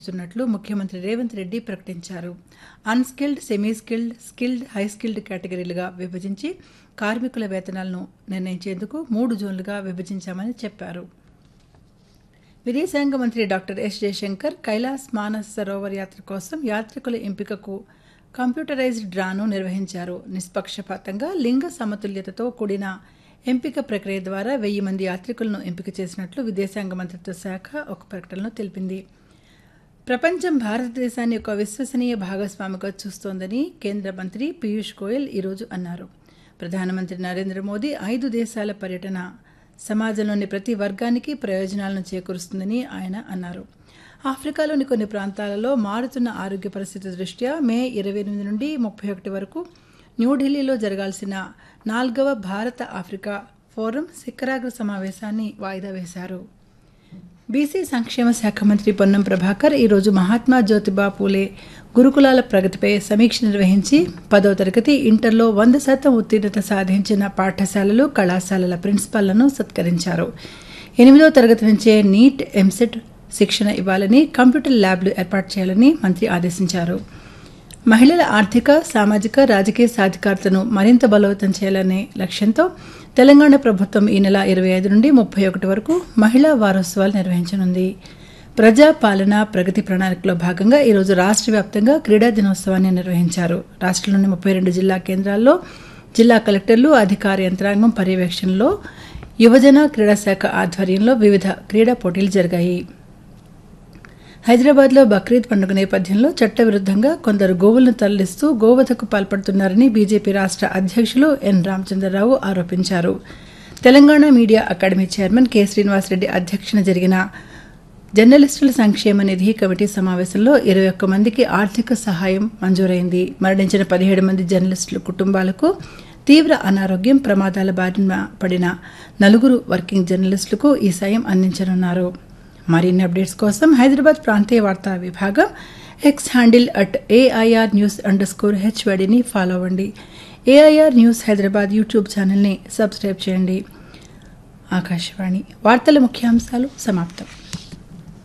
చేస్తున్నట్లు ముఖ్యమంత్రి రేవంత్ రెడ్డి ప్రకటించారు unskilled semi skilled skilled high skilled కేటగిరీలుగా విభజించి కార్మికుల వేతనాలను నిర్ణయించేందుకు మూడు జోన్లుగా విభజించామని చెప్పారు విదేశాంగ మంత్రి డాక్టర్ ఎస్ జయశంకర్ కైలాస్ మానస్ సరోవర్ యాత్ర కోసం యాత్రికుల ఎంపికకు కంప్యూటరైజ్డ్ డ్రాను నిర్వహించారు నిష్పక్షపాతంగా లింగ సమతుల్యతతో కూడిన ఎంపిక ప్రక్రియ ద్వారా వెయ్యి మంది యాత్రికులను ఎంపిక చేసినట్లు విదేశాంగ మంత్రిత్వ శాఖ ఒక ప్రకటనలో తెలిపింది ప్రపంచం భారతదేశాన్ని ఒక విశ్వసనీయ భాగస్వామిగా చూస్తోందని కేంద్ర మంత్రి పీయూష్ గోయల్ ఈరోజు అన్నారు ప్రధానమంత్రి నరేంద్ర మోదీ ఐదు దేశాల పర్యటన సమాజంలోని ప్రతి వర్గానికి ప్రయోజనాలను చేకూరుస్తుందని ఆయన అన్నారు ఆఫ్రికాలోని కొన్ని ప్రాంతాలలో మారుతున్న ఆరోగ్య పరిస్థితి దృష్ట్యా మే ఇరవై ఎనిమిది నుండి ముప్పై ఒకటి వరకు న్యూఢిల్లీలో జరగాల్సిన నాల్గవ భారత ఆఫ్రికా ఫోరం శిఖరాగ్ర సమావేశాన్ని వాయిదా వేశారు బీసీ సంక్షేమ శాఖ మంత్రి పొన్నం ప్రభాకర్ ఈరోజు మహాత్మా జ్యోతిబా పూలే గురుకులాల ప్రగతిపై సమీక్ష నిర్వహించి పదో తరగతి ఇంటర్లో వంద శాతం ఉత్తీర్ణత సాధించిన పాఠశాలలు కళాశాలల ప్రిన్సిపాల్లను సత్కరించారు ఎనిమిదో తరగతి నుంచే నీట్ ఎంసెట్ శిక్షణ ఇవ్వాలని కంప్యూటర్ ల్యాబ్లు ఏర్పాటు చేయాలని మంత్రి ఆదేశించారు మహిళల ఆర్థిక సామాజిక రాజకీయ సాధికారతను మరింత బలోపేతం చేయాలనే లక్ష్యంతో తెలంగాణ ప్రభుత్వం ఈ నెల ఇరవై ఐదు నుండి ముప్పై ఒకటి వరకు మహిళా వారోత్సవాలు నిర్వహించనుంది ప్రజా పాలన ప్రగతి ప్రణాళికలో భాగంగా ఈరోజు రాష్ట్ర వ్యాప్తంగా క్రీడా దినోత్సవాన్ని నిర్వహించారు రాష్ట్రంలోని ముప్పై రెండు జిల్లా కేంద్రాల్లో జిల్లా కలెక్టర్లు అధికార యంత్రాంగం పర్యవేక్షణలో యువజన క్రీడా శాఖ ఆధ్వర్యంలో వివిధ క్రీడా పోటీలు జరిగాయి హైదరాబాద్లో బక్రీద్ పండుగ నేపథ్యంలో చట్టవిరుద్ధంగా కొందరు గోవులను తరలిస్తూ గోవధకు పాల్పడుతున్నారని బీజేపీ రాష్ట్ర అధ్యక్షులు ఎన్ రామచంద్రరావు ఆరోపించారు Telangana media academy chairman K Srinivasareddy అధ్యక్షన జరిగిన జర్నలిస్టుల సంక్షేమ నిధి కమిటీ సమావేశంలో ఇరవై ఒక్క మందికి ఆర్థిక సహాయం మంజూరైంది మరణించిన పదిహేడు మంది జర్నలిస్టుల కుటుంబాలకు తీవ్ర అనారోగ్యం ప్రమాదాల బారిన పడిన నలుగురు వర్కింగ్ జర్నలిస్టులకు ఈ సాయం అందించనున్నారు మరిన్ని అప్డేట్స్ కోసం హైదరాబాద్ ప్రాంతీయ వార్తా విభాగం X handle at AIR news underscore హెచ్వడిని ఫాలో అవ్వండి ఏఐఆర్ న్యూస్ హైదరాబాద్ యూట్యూబ్ ఛానల్ని సబ్స్క్రైబ్ చేయండి ఆకాశవాణి వార్తల ముఖ్యాంశాలు సమాప్తం